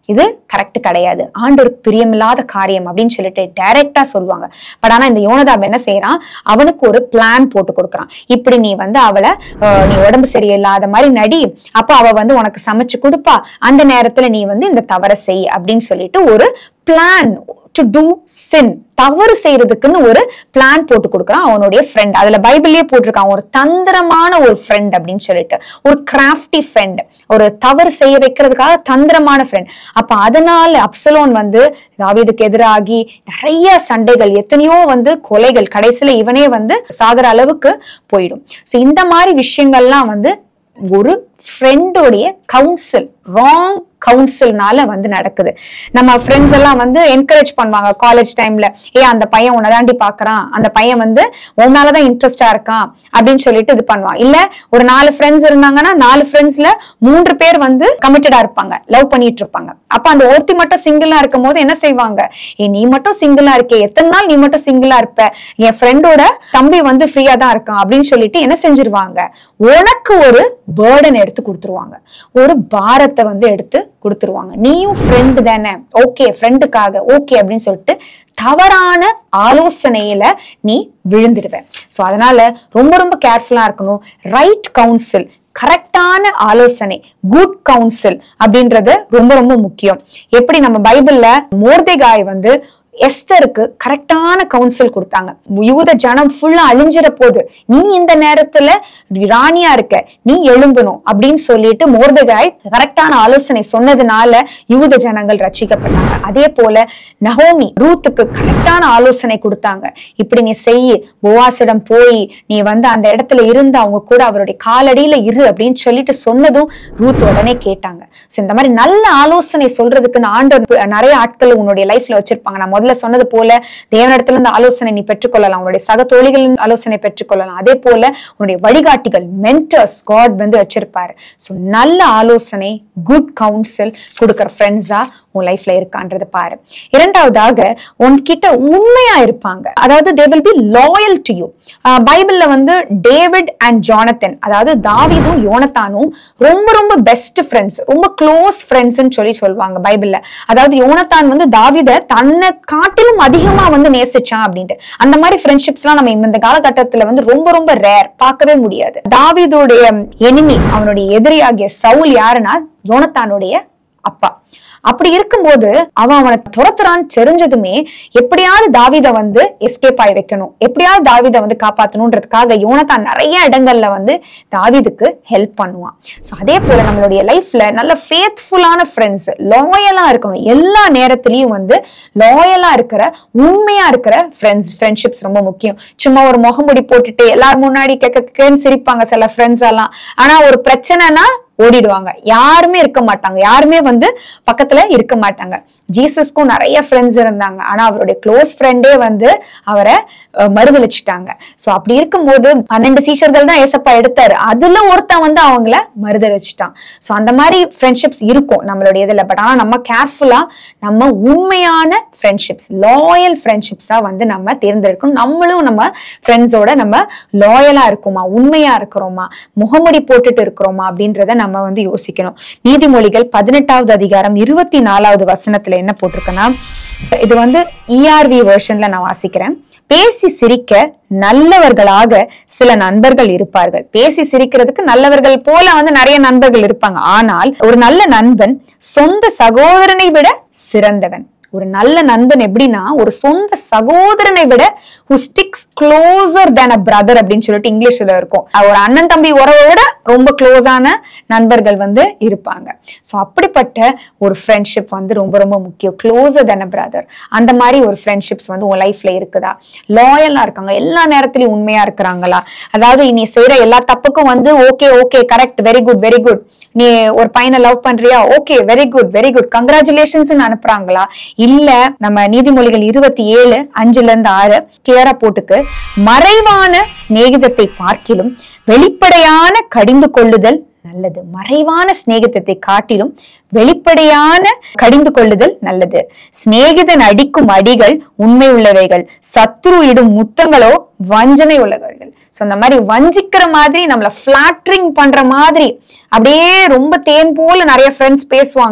இது கரெக்ட் கிடையாது ஆண்டோருக்கு பிரியமில்லாத காரியம் அப்படின்னு சொல்லிட்டு டைரக்டா சொல்லுவாங்க பட் ஆனா இந்த யோனதாப் என்ன செய்யறான் அவனுக்கு ஒரு பிளான் போட்டு கொடுக்குறான் இப்படி நீ வந்து அவளை அஹ், நீ உடம்பு சரியில்லாத மாதிரி நடி அப்ப அவ வந்து உனக்கு சமைச்சு கொடுப்பா அந்த நேரத்துல நீ வந்து இந்த தவறை செய் அப்படின்னு சொல்லிட்டு ஒரு பிளான் டு டூ சின் தவறு செய்யறதுக்குன்னு ஒரு பிளான் போட்டு கொடுக்குறான் அவனுடைய ஃப்ரெண்ட் அதுல பைபிள்லயே போட்டிருக்கான் ஒரு தந்திரமான ஒரு ஃப்ரெண்ட் அப்படின்னு சொல்லிட்டு ஒரு கிராஃப்டி ஃப்ரெண்ட் ஒரு தவறு செய்ய வைக்கிறதுக்காக தந்திரமான ஃப்ரெண்ட் அப்ப அதனால அப்சலோன் வந்து தாவீதுக்கு எதிராகி நிறைய சண்டைகள் எத்தனையோ வந்து கொலைகள் கடைசியில இவனே வந்து சாகிற அளவுக்கு போயிடும் சோ இந்த மாதிரி விஷயங்கள்லாம் வந்து ஒரு ஃப்ரெண்டோடைய கவுன்சில் ராங் கவுன்சில்னால வந்து நடக்குது நம்ம ஃப்ரெண்ட்ஸ் எல்லாம் வந்து என்கரேஜ் பண்ணுவாங்க காலேஜ் டைம்ல ஏ அந்த பையன் உன்னை தாண்டி பாக்குறான் அந்த பையன் வந்து உன் மேலதான் இன்ட்ரெஸ்டா இருக்கான் அப்படின்னு சொல்லிட்டு இது பண்ணுவான் இல்ல ஒரு நாலு ஃப்ரெண்ட்ஸ் இருந்தாங்கன்னா நாலு ஃப்ரெண்ட்ஸ்ல மூன்று பேர் வந்து கமிட்டடா இருப்பாங்க லவ் பண்ணிட்டு இருப்பாங்க அப்ப அந்த ஒருத்தி மட்டும் சிங்கிளா இருக்கும் போது என்ன செய்வாங்க ஏ நீ மட்டும் சிங்கிளா இருக்கே எத்தனை நாள் நீ மட்டும் சிங்கிளா இருப்ப என் ஃப்ரெண்டோட தம்பி வந்து ஃப்ரீயா தான் இருக்கான் அப்படின்னு சொல்லிட்டு என்ன செஞ்சிருவாங்க உனக்கு ஒரு பேர்டன் எடுத்து கொடுத்துருவாங்க ஒரு பாரத்தை வந்து எடுத்து கொடுத்துருவாங்க நீயும் ஃப்ரெண்டு தானே ஓகே ஃப்ரெண்டுக்காக ஓகே அப்படின்னு சொல்லிட்டு தவறான ஆலோசனையில நீ விழுந்துடுவ சோ அதனால ரொம்ப ரொம்ப கேர்ஃபுல்லா இருக்கணும் ரைட் கவுன்சில் கரெக்டான ஆலோசனை குட் கவுன்சில் அப்படின்றது ரொம்ப ரொம்ப முக்கியம் எப்படி நம்ம பைபிள்ல மோர்தேகாய் வந்து எஸ்தருக்கு கரெக்டான கவுன்சில் கொடுத்தாங்க யூத ஜனம் ஃபுல்லா அழிஞ்சிட போது நீ இந்த நேரத்துல ராணியா இருக்க நீ எழும்பணும் அப்படின்னு சொல்லிட்டு மோர்தகாய் கரெக்டான ஆலோசனை சொன்னதுனால யூத ஜனங்கள் ரட்சிக்கப்பட்டாங்க அதே போல நகோமி ரூத்துக்கு கரெக்டான ஆலோசனை கொடுத்தாங்க இப்படி நீ செய் போவாசிடம் போய் நீ வந்து அந்த இடத்துல இருந்து அவங்க கூட அவருடைய காலடியில இரு அப்படின்னு சொல்லிட்டு சொன்னதும் ரூத் உடனே கேட்டாங்க சோ இந்த மாதிரி நல்ல ஆலோசனை சொல்றதுக்கு ஆண்டவர் நிறைய ஆட்கள் உன்னுடைய லைஃப்ல வச்சிருப்பாங்க நான் முதல்ல சொன்னது போல தேவனிடத்துல இருந்து ஆலோசனை நீ பெற்றுக்கொள்ளலாம் உன்னுடைய சக தோழிகளின் ஆலோசனை பெற்றுக்கொள்ளலாம் அதே போல உன்னுடைய வழிகாட்டிகள் மென்டர்ஸ் காட் வந்து வச்சிருப்பாரு சோ நல்ல ஆலோசனை குட் கவுன்சில் கொடுக்குற ஃப்ரெண்ட்ஸா உன் லைஃப்ல இருக்கான்றது பாரு இரண்டாவதாக உன்கிட்ட உண்மையா இருப்பாங்க அதாவது they will be loyal to you பைபிள்ல வந்து டேவிட் அண்ட் ஜானத்தன் அதாவது தாவீதும் யோனத்தானும் ரொம்ப ரொம்ப பெஸ்ட் ஃப்ரெண்ட்ஸ் ரொம்ப க்ளோஸ் ஃப்ரெண்ட்ஸ்னு சொல்லி சொல்லுவாங்க பைபிள்ல அதாவது யோனத்தான் வந்து தாவீத தன்னை காட்டிலும் அதிகமா வந்து நேசிச்சான் அப்படின்ட்டு அந்த மாதிரி ஃப்ரெண்ட்ஷிப்ஸ்லாம் நம்ம இந்த காலகட்டத்துல வந்து ரொம்ப ரொம்ப ரேர் பார்க்கவே முடியாது தாவீதுடைய எனிமி அவனுடைய எதிரியாகிய சவுல் யாருன்னா யோனத்தானுடைய அப்பா அப்படி இருக்கும்போது அவன் அவனை துரத்துறான்னு தெரிஞ்சதுமே எப்படியாவது தாவீத வந்து எஸ்கேப் ஆகி வைக்கணும் எப்படியாவது தாவீத வந்து காப்பாத்தணுன்றதுக்காக யோனத்தான் நிறைய இடங்கள்ல வந்து தாவீதுக்கு ஹெல்ப் பண்ணுவான் ஸோ அதே போல நம்மளுடைய லைஃப்ல நல்ல ஃபேத்ஃபுல்லான ஃப்ரெண்ட்ஸ் லாயலா இருக்கணும் எல்லா நேரத்துலயும் வந்து லாயலா இருக்கிற உண்மையா இருக்கிற ஃப்ரெண்ட்ஸ் ஃப்ரெண்ட்ஷிப்ஸ் ரொம்ப முக்கியம் சும்மா ஒரு முகமுடி போட்டுட்டு எல்லாரும் முன்னாடி கேட்கன்னு சிரிப்பாங்க சில ஃப்ரெண்ட்ஸ் எல்லாம் ஆனா ஒரு பிரச்சனைனா ஓடிடுவாங்க யாருமே இருக்க மாட்டாங்க யாருமே வந்து பக்கத்துல இருக்க மாட்டாங்க ஜீசஸ்க்கும் நிறைய ஃப்ரெண்ட்ஸ் இருந்தாங்க ஆனா அவருடைய க்ளோஸ் ஃப்ரெண்டே வந்து அவரை அஹ், மறுதலிச்சிட்டாங்க சோ அப்படி இருக்கும்போது பன்னெண்டு சீஷர்கள் தான் ஏசப்பா எடுத்தாரு அதுல ஒருத்தன் வந்து அவங்கள மறுதலிச்சிட்டான் சோ அந்த மாதிரி ஃப்ரெண்ட்ஷிப்ஸ் இருக்கும் நம்மளுடைய இதுல பட் ஆனா நம்ம கேர்ஃபுல்லா நம்ம உண்மையான ஃப்ரெண்ட்ஷிப்ஸ் லாயல் ஃப்ரெண்ட்ஷிப்ஸா வந்து நம்ம தேர்ந்தெடுக்கணும் நம்மளும் நம்ம ஃப்ரெண்ட்ஸோட நம்ம லாயலா இருக்கோமா உண்மையா இருக்கிறோமா முகமுடி போட்டுட்டு இருக்கிறோமா அப்படின்றத நம்ம வந்து யோசிக்கணும் நீதிமொழிகள் பதினெட்டாவது அதிகாரம் இருபத்தி நாலாவது வசனத்துல என்ன போட்டிருக்குன்னா இது வந்து இஆர்வி வெர்ஷன்ல நான் வாசிக்கிறேன் பேசி சிரிக்க நல்லவர்களாக சில நண்பர்கள் இருப்பார்கள் பேசி சிரிக்கிறதுக்கு நல்லவர்கள் போல வந்து நிறைய நண்பர்கள் இருப்பாங்க ஆனால் ஒரு நல்ல நண்பன் சொந்த சகோதரனை விட சிறந்தவன் ஒரு நல்ல நண்பன் எப்படின்னா ஒரு சொந்த சகோதரனை விட who sticks closer than a brother அப்படின்னு சொல்லிட்டு இங்கிலீஷ்ல இருக்கும் அஹ் ஒரு அண்ணன் தம்பி உறவை விட ரொம்ப க்ளோஸான நண்பர்கள் வந்து இருப்பாங்க சோ அப்படிப்பட்ட ஒரு ஃப்ரெண்ட்ஷிப் வந்து ரொம்ப ரொம்ப முக்கியம் க்ளோசர் than a brother அந்த மாதிரி ஒரு ஃப்ரெண்ட்ஷிப்ஸ் வந்து உன் லைஃப்ல இருக்குதா லாயலா இருக்காங்க எல்லா நேரத்துலயும் உண்மையா இருக்கிறாங்களா அதாவது நீ செய்யற எல்லா தப்புக்கும் வந்து okay okay correct very good very good நீ ஒரு பையனை லவ் பண்றியா okay very good very good congratulations அனுப்புறாங்களா இல்ல நம்ம நீதிமொழிகள் இருபத்தி ஏழு அஞ்சுல இருந்து ஆறு கிளியரா போட்டுக்கு மறைவான சிநேகிதத்தை பார்க்கிலும் வெளிப்படையான கடிந்து கொள்ளுதல் நல்லது மறைவான சிநேகிதத்தை காட்டிலும் வெளிப்படையான கடிந்து கொள்ளுதல் நல்லது சிநேகிதன் அடிக்கும் அடிகள் உண்மை உள்ளவைகள் சத்ரு இடும் முத்தங்களோ வஞ்சனை உள்ளவர்கள் சோ அந்த மாதிரி வஞ்சிக்கிற மாதிரி நம்மள பிளாட்ரிங் பண்ற மாதிரி அப்படியே ரொம்ப தேன் போல நிறைய ஃப்ரெண்ட்ஸ் பேசுவாங்க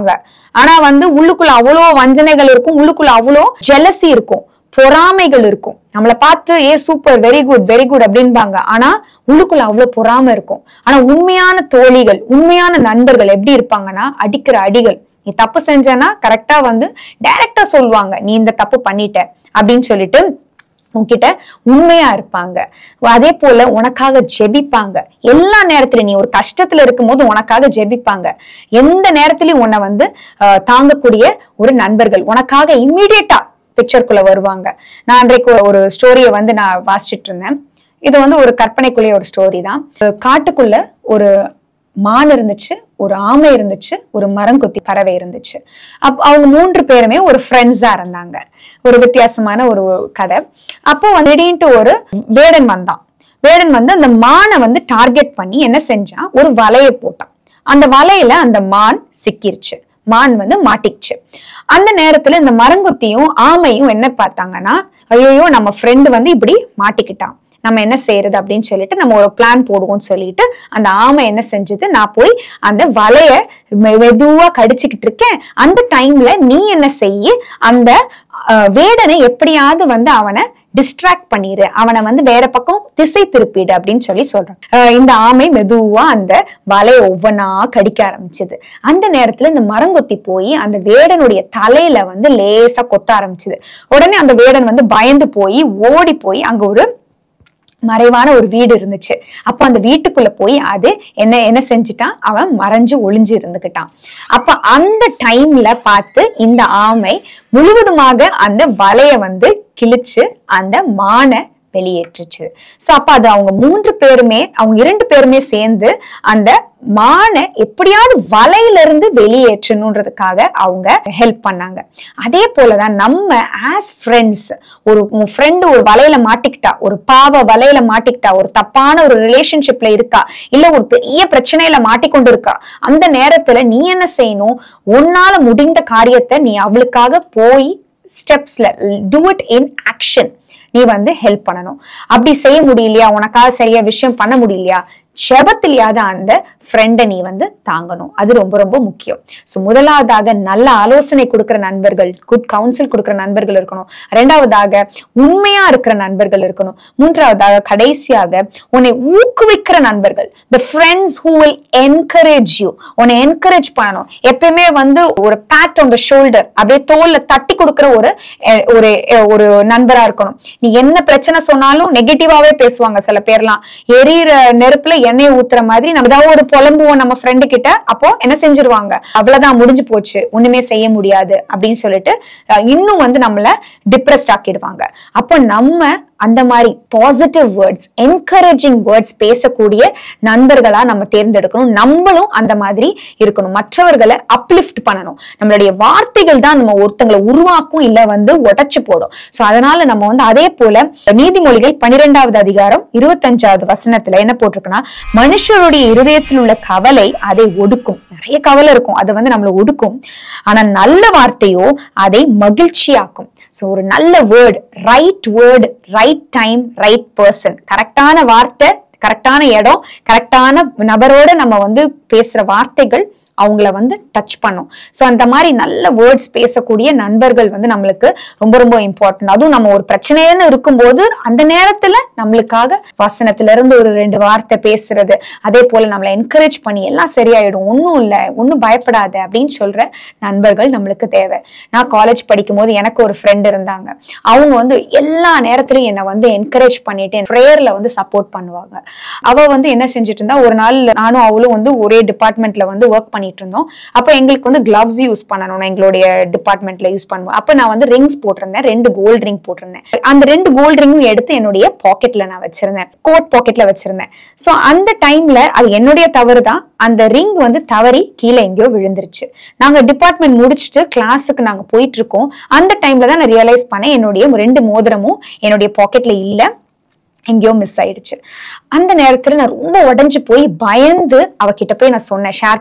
ஆனா வந்து உள்ளுக்குள்ள அவ்வளோ வஞ்சனைகள் இருக்கும் உள்ளுக்குள்ள அவ்வளோ ஜெலசி இருக்கும் பொறாமைகள் இருக்கும் நம்மளை பார்த்து ஏ super very good very good அப்படின்பாங்க ஆனா உள்ளுக்குள்ள அவ்வளவு பொறாமை இருக்கும் ஆனா உண்மையான தோழிகள் உண்மையான நண்பர்கள் எப்படி இருப்பாங்கன்னா அடிக்கிற அடிகள் நீ தப்பு செஞ்சனா கரெக்டா வந்து டைரக்டா சொல்லுவாங்க நீ இந்த தப்பு பண்ணிட்ட அப்படின்னு சொல்லிட்டு உன்கிட்ட உண்மையா இருப்பாங்க அதே போல உனக்காக ஜெபிப்பாங்க எல்லா நேரத்திலும் நீ ஒரு கஷ்டத்துல இருக்கும்போது உனக்காக ஜெபிப்பாங்க எந்த நேரத்திலயும் உன்னை வந்து ஆஹ், தாங்கக்கூடிய ஒரு நண்பர்கள் உனக்காக இம்மிடியட்டா பிக்சருக்குள்ள வருவாங்க நான் அன்றைக்கு ஒரு ஸ்டோரியை வந்து நான் வாசிச்சிட்டு இருந்தேன் இது வந்து ஒரு கற்பனைக்குள்ளே ஒரு ஸ்டோரி தான் ஒரு காட்டுக்குள்ள ஒரு மான் இருந்துச்சு ஒரு ஆமை இருந்துச்சு ஒரு மரங்கொத்தி பறவை இருந்துச்சு அப் அவங்க மூன்று பேருமே ஒரு ஃப்ரெண்ட்ஸா இருந்தாங்க ஒரு வித்தியாசமான ஒரு கதை அப்போ வந்து திடீர்னு ஒரு வேடன் வந்தான் வேடன் வந்து அந்த மானை வந்து டார்கெட் பண்ணி என்ன செஞ்சான் ஒரு வலையை போட்டான் அந்த வலையில அந்த மான் சிக்கிருச்சு மான் வந்து மாட்டிக்கிச்சு அந்த நேரத்துல இந்த மரங்கொத்தியும் ஆமையும் என்ன பார்த்தாங்கன்னா ஐயோ நம்ம ஃப்ரெண்டு வந்து இப்படி மாட்டிக்கிட்டான் நம்ம என்ன செய்யறது அப்படின்னு சொல்லிட்டு நம்ம ஒரு பிளான் போடுவோம்னு சொல்லிட்டு அந்த ஆமை என்ன செஞ்சது நான் போய் அந்த வலைய மெ- மெதுவா கடிச்சுக்கிட்டு இருக்கேன் அந்த டைம்ல நீ என்ன செய்ய அந்த அஹ், வேடனை எப்படியாவது வந்து அவனை டிஸ்ட்ராக்ட் பண்ணிரு அவனை வந்து வேற பக்கம் திசை திருப்பிடு அப்படின்னு சொல்லி சொல்றான் அஹ் இந்த ஆமை மெதுவா அந்த வலையை ஒவ்வொன்னா கடிக்க ஆரம்பிச்சது அந்த நேரத்துல இந்த மரங்கொத்தி போய் அந்த வேடனுடைய தலையில வந்து லேசா கொத்த ஆரம்பிச்சது உடனே அந்த வேடன் வந்து பயந்து போய் ஓடி போய் அங்க ஒரு மறைவான ஒரு வீடு இருந்துச்சு அப்போ அந்த வீட்டுக்குள்ள போய் அது என்ன என்ன செஞ்சுட்டான் அவன் மறைஞ்சு ஒளிஞ்சு இருந்துகிட்டான் அப்ப அந்த டைம்ல பார்த்து இந்த ஆமை முழுவதுமாக அந்த வலைய வந்து கிழிச்சு அந்த மானை வெளியேற்றுச்சு சோ அப்ப அது அவங்க மூன்று பேருமே அவங்க இரண்டு பேருமே சேர்ந்து அந்த மானை எப்படியாவது வலையில இருந்து வெளியேற்றணுன்றதுக்காக அவங்க ஹெல்ப் பண்ணாங்க அதே போலதான் நம்ம ஆஸ் ஃப்ரெண்ட்ஸ் ஒரு உங்க ஃப்ரெண்டு ஒரு வலையில மாட்டிக்கிட்டா ஒரு பாவ வலையில மாட்டிக்கிட்டா ஒரு தப்பான ஒரு ரிலேஷன்ஷிப்ல இருக்கா இல்ல ஒரு பெரிய பிரச்சனையில மாட்டிக்கொண்டு இருக்கா அந்த நேரத்துல நீ என்ன செய்யணும் உன்னால முடிந்த காரியத்தை நீ அவளுக்காக போய் ஸ்டெப்ஸ்ல டூ இட் இன் ஆக்ஷன் நீ வந்து ஹெல்ப் பண்ணணும் அப்படி செய்ய முடியலையா உனக்காக சரியா விஷயம் பண்ண முடியலையா ஜெபத்திலேயாவது அந்த ஃப்ரெண்டை நீ வந்து தாங்கணும் அது ரொம்ப ரொம்ப முக்கியம் ஸோ முதலாவதாக நல்ல ஆலோசனை கொடுக்கிற நண்பர்கள் குட் கவுன்சில் கொடுக்கிற நண்பர்கள் இருக்கணும் ரெண்டாவதாக உண்மையா இருக்கிற நண்பர்கள் இருக்கணும் மூன்றாவதாக கடைசியாக உன்னை ஊக்குவிக்கிற நண்பர்கள் the friends who will encourage you உன்னை என்கரேஜ் பண்ணணும் எப்பயுமே வந்து ஒரு பேட் ஆன் த ஷோல்டர் அப்படியே தோல்ல தட்டி கொடுக்கிற ஒரு அஹ், ஒரு அஹ், ஒரு நண்பரா இருக்கணும் நீ என்ன பிரச்சனை சொன்னாலும் நெகட்டிவாவே பேசுவாங்க சில பேர்லாம் எரியிற நெருப்புல எண்ணெய் ஊத்துற மாதிரி நம்ம ஏதாவது ஒரு புலம்புவோம் நம்ம ஃப்ரெண்டு கிட்ட அப்போ என்ன செஞ்சிருவாங்க அவ்வளவுதான் முடிஞ்சு போச்சு ஒண்ணுமே செய்ய முடியாது அப்படின்னு சொல்லிட்டு அஹ், இன்னும் வந்து நம்மள டிப்ரெஸ்ட் ஆக்கிடுவாங்க அப்போ நம்ம அந்த மாதிரி பாசிட்டிவ் வேர்ட்ஸ் என்கரேஜிங் வேர்ட்ஸ் பேசக்கூடிய நண்பர்களா நம்ம தேர்ந்தெடுக்கணும் நம்மளும் அந்த மாதிரி இருக்கணும் மற்றவர்களை அப்லிஃப்ட் பண்ணணும் நம்மளுடைய வார்த்தைகள் தான் நம்ம ஒருத்தங்களை உருவாக்கும் இல்ல வந்து உடைச்சு போடும் சோ அதனால நம்ம வந்து அதே போல நீதிமொழிகள் பன்னிரெண்டாவது அதிகாரம் இருபத்தஞ்சாவது வசனத்துல என்ன போட்டிருக்குன்னா மனுஷருடைய இருதயத்தில் உள்ள கவலை அதை ஒடுக்கும் நிறைய கவலை இருக்கும் அது வந்து நம்மளை ஒடுக்கும் ஆனா நல்ல வார்த்தையோ அதை மகிழ்ச்சியாக்கும் சோ ஒரு நல்ல word right word right time right person கரெக்டான வார்த்தை கரெக்டான இடம் கரெக்டான நபரோட நம்ம வந்து பேசுற வார்த்தைகள் அவங்கள வந்து டச் பண்ணும் ஸோ அந்த மாதிரி நல்ல வேர்ட்ஸ் பேசக்கூடிய நண்பர்கள் வந்து நம்மளுக்கு ரொம்ப ரொம்ப இம்பார்ட்டன்ட் அதுவும் நம்ம ஒரு பிரச்சனைன்னு இருக்கும்போது அந்த நேரத்துல நம்மளுக்காக வசனத்துல இருந்து ஒரு ரெண்டு வார்த்தை பேசுறது அதே போல நம்மளை என்கரேஜ் பண்ணி எல்லாம் சரியாயிடும் ஒன்றும் இல்லை ஒன்றும் பயப்படாத அப்படின்னு சொல்ற நண்பர்கள் நம்மளுக்கு தேவை நான் காலேஜ் படிக்கும் போது எனக்கு ஒரு ஃப்ரெண்ட் இருந்தாங்க அவங்க வந்து எல்லா நேரத்திலையும் என்னை வந்து என்கரேஜ் பண்ணிட்டு ப்ரேயர்ல வந்து சப்போர்ட் பண்ணுவாங்க அவ வந்து என்ன செஞ்சுட்டு இருந்தா ஒரு நாள் நானும் அவளும் வந்து ஒரே டிபார்ட்மெண்ட்ல வந்து ஒர்க் பண்ணிட்டு இருந்தோம் அப்போ எங்களுக்கு வந்து கிளவ்ஸ் யூஸ் பண்ணணும் எங்களுடைய டிபார்ட்மெண்ட்ல யூஸ் பண்ணுவோம் அப்போ நான் வந்து ரிங்ஸ் போட்டிருந்தேன் ரெண்டு கோல்ட் ரிங் போட்டிருந்தேன் அந்த ரெண்டு கோல்ட் ரிங்கும் எடுத்து என்னுடைய பாக்கெட்ல நான் வச்சிருந்தேன் கோட் பாக்கெட்ல வச்சிருந்தேன் ஸோ அந்த டைம்ல அது என்னுடைய தவறு தான் அந்த ரிங் வந்து தவறி கீழே எங்கேயோ விழுந்துருச்சு நாங்க டிபார்ட்மெண்ட் முடிச்சுட்டு கிளாஸுக்கு நாங்க போயிட்டு இருக்கோம் அந்த டைம்ல தான் நான் ரியலைஸ் பண்ணேன் என்னுடைய ரெண்டு மோதிரமும் என்னுடைய பாக்கெட்ல இல்ல எங்கேயோ மிஸ் ஆயிடுச்சு அந்த நேரத்துல நான் ரொம்ப உடைஞ்சு போய் பயந்து அவகிட்ட போய் நான் சொன்னேன் ஷேர் பண்ணேன்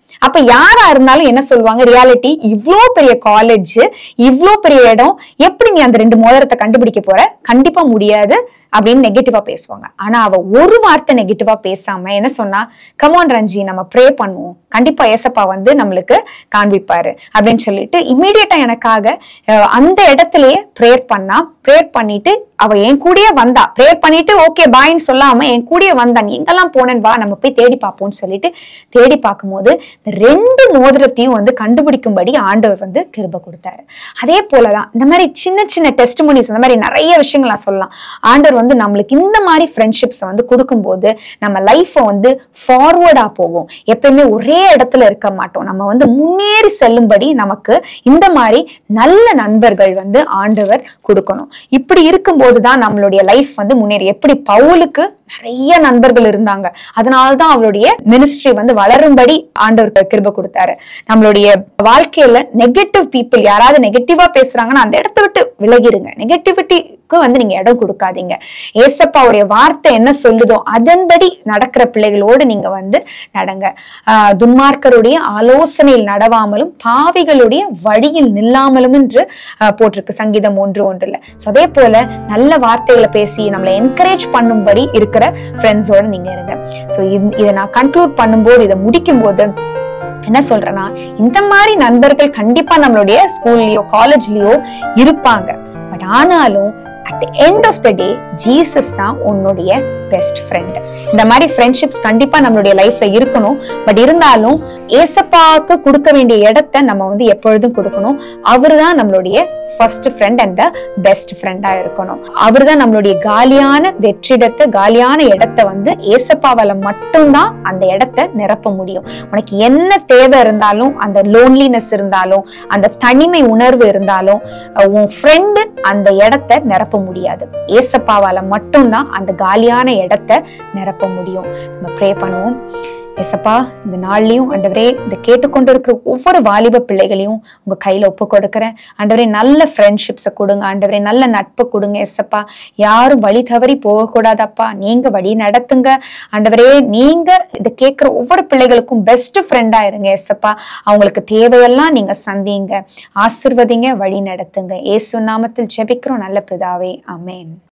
அப்ப யாரா இருந்தாலும் என்ன சொல்லுவாங்க ரியாலிட்டி இவ்ளோ பெரிய காலேஜ் இவ்ளோ பெரிய இடம் எப்படி நீ அந்த ரெண்டு மோதிரத்தை கண்டுபிடிக்க போற கண்டிப்பா முடியாது அப்படின்னு நெகட்டிவா பேசுவாங்க ஆனா அவ ஒரு வார்த்தை நெகட்டிவா பேசாம என்ன சொன்னா கமான் ரஞ்சி நம்ம ப்ரே பண்ணுவோம் கண்டிப்பா ஏசப்பா வந்து நம்மளுக்கு காண்பிப்பாரு அப்படின்னு சொல்லிட்டு இம்மீடியட்டா எனக்காக அஹ், அந்த இடத்துலயே ப்ரேயர் பண்ணா ப்ரேயர் பண்ணிட்டு அவ என் கூடயே வந்தா ப்ரேயர் பண்ணிட்டு ஓகே பாய்ன்னு சொல்லாம என் கூடயே வந்தா நீ எங்கெல்லாம் போனேன்னு வா நம்ம போய் தேடி பார்ப்போம்னு சொல்லிட்டு தேடி பார்க்கும்போது இந்த ரெண்டு மோதிரத்தையும் வந்து கண்டுபிடிக்கும்படி ஆண்டவர் வந்து கிருப கொடுத்தாரு அதே போலதான் இந்த மாதிரி சின்ன சின்ன டெஸ்ட் இந்த மாதிரி நிறைய விஷயங்கள் நான் சொல்லலாம் ஆண்டவர் வந்து நம்மளுக்கு இந்த மாதிரி ஃப்ரெண்ட்ஷிப்ஸை வந்து கொடுக்கும்போது நம்ம லைஃப்பை வந்து ஃபார்வர்டா போகும் எப்பயுமே ஒரே இடத்துல இருக்க மாட்டோம் நம்ம வந்து முன்னேறி செல்லும்படி நமக்கு இந்த மாதிரி நல்ல நண்பர்கள் வந்து ஆண்டவர் கொடுக்கணும் இப்படி இருக்கும்போது தான் நம்மளுடைய லைஃப் வந்து முன்னேறி எப்படி பவுலுக்கு நிறைய நண்பர்கள் இருந்தாங்க அதனாலதான் அவருடைய மினிஸ்ட்ரி வந்து வளரும்படி ஆண்டவர் கிருப கொடுத்தாரு நம்மளுடைய வாழ்க்கையில நெகட்டிவ் பீப்புள் யாராவது நெகட்டிவா பேசுறாங்கன்னா அந்த இடத்த விட்டு விலகிருங்க நெகட்டிவிட்டிக்கு வந்து நீங்க இடம் கொடுக்காதீங்க ஏசப்பாவுடைய வார்த்தை என்ன சொல்லுதோ அதன்படி நடக்கிற பிள்ளைகளோடு நீங்க வந்து நடங்க ஆஹ் துன்மார்க்கருடைய ஆலோசனையில் நடவாமலும் பாவிகளுடைய வழியில் நில்லாமலும் என்று ஆஹ் போட்டிருக்கு சங்கீதம் ஒன்று ஒன்றுல ஸோ அதே போல நல்ல வார்த்தைகளை பேசி நம்மளை என்கரேஜ் பண்ணும்படி இருக்கிற ஃப்ரெண்ட்ஸோட நீங்க இருங்க ஸோ இதை நான் கன்க்ளூட் பண்ணும்போது இதை முடிக்கும் போது என்ன சொல்றேன்னா இந்த மாதிரி நண்பர்கள் கண்டிப்பா நம்மளுடைய ஸ்கூல்லயோ காலேஜ்லயோ இருப்பாங்க பட் ஆனாலும் at end of the day Jesus தான் உன்னுடைய பெஸ்ட் ஃப்ரெண்ட் இந்த மாதிரி ஃப்ரெண்ட்ஷிப்ஸ் கண்டிப்பா நம்மளுடைய லைஃப்ல இருக்கணும் பட் இருந்தாலும் ஏசப்பாவுக்கு கொடுக்க வேண்டிய இடத்த நம்ம வந்து எப்பொழுதும் கொடுக்கணும் அவரு தான் நம்மளுடைய first friend and the best ஃப்ரெண்டா இருக்கணும் அவரு தான் நம்மளுடைய காலியான வெற்றிடத்தை காலியான இடத்த வந்து ஏசப்பாவால மட்டும்தான் அந்த இடத்த நிரப்ப முடியும் உனக்கு என்ன தேவை இருந்தாலும் அந்த லோன்லினஸ் இருந்தாலும் அந்த தனிமை உணர்வு இருந்தாலும் அஹ் உன் ஃப்ரெண்டு அந்த இடத்த நிரப்ப முடியாது ஏசப்பாவால மட்டும்தான் அந்த காலியான இடத்த நிரப்ப முடியும் நம்ம ப்ரே பண்ணுவோம் ஏசப்பா இந்த நாள்லயும் ஆண்டவரே இந்த கேட்டுக்கொண்டிருக்கிற ஒவ்வொரு வாலிப பிள்ளைகளையும் உங்க கையில ஒப்பு கொடுக்குறேன் ஆண்டவரே நல்ல ஃப்ரெண்ட்ஷிப்ஸை கொடுங்க ஆண்டவரே நல்ல நட்பை கொடுங்க ஏசப்பா யாரும் வழி தவறி போகக்கூடாதப்பா நீங்க வழி நடத்துங்க ஆண்டவரே நீங்க இதை கேட்கிற ஒவ்வொரு பிள்ளைகளுக்கும் பெஸ்ட் ஃப்ரெண்டா இருங்க ஏசப்பா அவங்களுக்கு தேவையெல்லாம் நீங்க சந்திங்க ஆசிர்வதிங்க வழி நடத்துங்க ஏசு நாமத்தில் ஜெபிக்கிறோம் நல்ல பிதாவே ஆமென்